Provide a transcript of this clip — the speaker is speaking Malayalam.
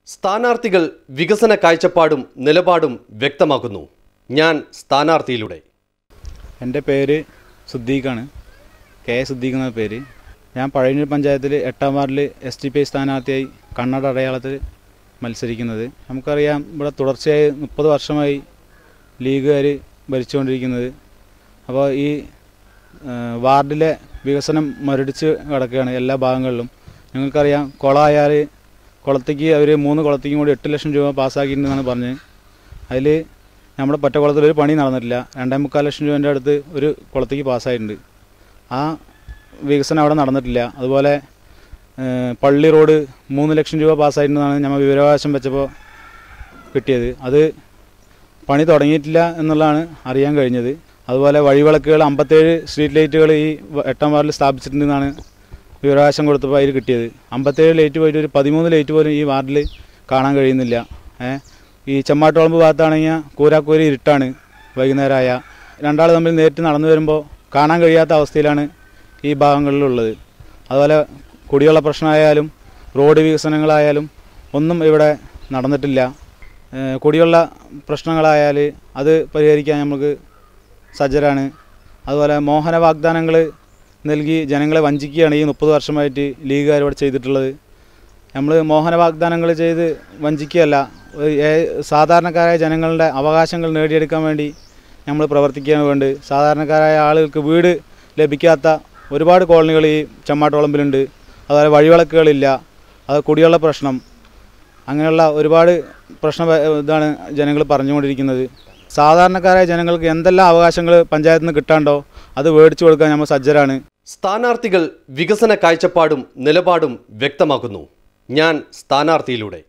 സ്ഥാനാർത്ഥികൾ വികസന കാഴ്ചപ്പാടും നിലപാടും വ്യക്തമാക്കുന്നു ഞാൻ സ്ഥാനാർത്ഥിയിലൂടെ എൻ്റെ പേര് സുദ്ദീഖാണ് കെ എ സുദ്ദീഖ് എന്ന പേര് ഞാൻ പഴയന്നൂർ പഞ്ചായത്തിൽ എട്ടാം വാർഡിൽ എസ് ടി പി സ്ഥാനാർത്ഥിയായി കണ്ണട അടയാളത്തിൽ മത്സരിക്കുന്നത് നമുക്കറിയാം ഇവിടെ തുടർച്ചയായി മുപ്പത് വർഷമായി ലീഗുകാർ ഭരിച്ചുകൊണ്ടിരിക്കുന്നത് അപ്പോൾ ഈ ആ, വാർഡിലെ വികസനം മുരടിച്ച് കിടക്കുകയാണ് എല്ലാ ഭാഗങ്ങളിലും ഞങ്ങൾക്കറിയാം കുളമായാൽ കുളത്തേക്ക് അവർ മൂന്ന് കുളത്തേക്കും കൂടി എട്ട് ലക്ഷം രൂപ പാസ്സാക്കിയിട്ടുണ്ടെന്നാണ് പറഞ്ഞത് അതിൽ നമ്മുടെ പറ്റക്കുളത്തിൽ ഒരു പണി നടന്നിട്ടില്ല രണ്ടേ മുക്കാൽ ലക്ഷം രൂപേൻ്റെ അടുത്ത് ഒരു കുളത്തേക്ക് പാസ്സായിട്ടുണ്ട് ആ വികസനം അവിടെ നടന്നിട്ടില്ല അതുപോലെ ഏഹ്, പള്ളി റോഡ് മൂന്ന് ലക്ഷം രൂപ പാസ്സായിട്ടുണ്ടെന്നാണ് നമ്മൾ വിവരാവകാശം വെച്ചപ്പോൾ കിട്ടിയത് അത് പണി തുടങ്ങിയിട്ടില്ല എന്നുള്ളതാണ് അറിയാൻ കഴിഞ്ഞത് അതുപോലെ വഴിവിളക്കുകൾ അമ്പത്തേഴ് സ്ട്രീറ്റ് ലൈറ്റുകൾ ഈ വ- എട്ടാം വാർഡിൽ സ്ഥാപിച്ചിട്ടുണ്ടെന്നാണ് വിവരാവകാശം കൊടുത്തപ്പോൾ അതിൽ കിട്ടിയത് അമ്പത്തേഴ് ലൈറ്റ് പോയിട്ട് ഒരു പതിമൂന്ന് ലൈറ്റ് പോലും ഈ വാർഡിൽ കാണാൻ കഴിയുന്നില്ല ഏ ഈ ചെമ്മാട്ടുളമ്പ് ഭാഗത്താണെങ്കിൽ കൂരാക്കൂരി ഇരുട്ടാണ് വൈകുന്നേരമായ രണ്ടാൾ തമ്മിൽ നേരിട്ട് നടന്നു വരുമ്പോൾ കാണാൻ കഴിയാത്ത അവസ്ഥയിലാണ് ഈ ഭാഗങ്ങളിലുള്ളത് അതുപോലെ കുടിവെള്ള പ്രശ്നമായാലും റോഡ് വികസനങ്ങളായാലും ഒന്നും ഇവിടെ നടന്നിട്ടില്ല ഏഹ് കുടിവെള്ള പ്രശ്നങ്ങളായാൽ അത് പരിഹരിക്കാൻ നമുക്ക് സജ്ജരാണ് അതുപോലെ മോഹന വാഗ്ദാനങ്ങൾ നൽകി ജനങ്ങളെ വഞ്ചിക്കുകയാണ് ഈ മുപ്പത് വർഷമായിട്ട് ലീഗുകാർ ഇവിടെ ചെയ്തിട്ടുള്ളത് നമ്മൾ മോഹന വാഗ്ദാനങ്ങൾ ചെയ്ത് വഞ്ചിക്കുകയല്ല ഒരു ഏ- സാധാരണക്കാരായ ജനങ്ങളുടെ അവകാശങ്ങൾ നേടിയെടുക്കാൻ വേണ്ടി നമ്മൾ പ്രവർത്തിക്കുകയാണ് വേണ്ടത് സാധാരണക്കാരായ ആളുകൾക്ക് വീട് ലഭിക്കാത്ത ഒരുപാട് കോളനികൾ ഈ ചെമ്മാട്ടുളമ്പിലുണ്ട് അതുപോലെ വഴിവിളക്കുകളില്ല അത് കുടിവെള്ള പ്രശ്നം അങ്ങനെയുള്ള ഒരുപാട് പ്രശ്ന ഇതാണ് ജനങ്ങൾ പറഞ്ഞുകൊണ്ടിരിക്കുന്നത് സാധാരണക്കാരായ ജനങ്ങൾക്ക് എന്തെല്ലാം അവകാശങ്ങൾ പഞ്ചായത്തിൽ നിന്ന് കിട്ടാണ്ടോ അത് മേടിച്ചു കൊടുക്കാൻ നമ്മൾ സജ്ജരാണ് സ്ഥാനാർത്ഥികൾ വികസന കാഴ്ചപ്പാടും നിലപാടും വ്യക്തമാക്കുന്നു ഞാൻ സ്ഥാനാർത്ഥിയിലൂടെ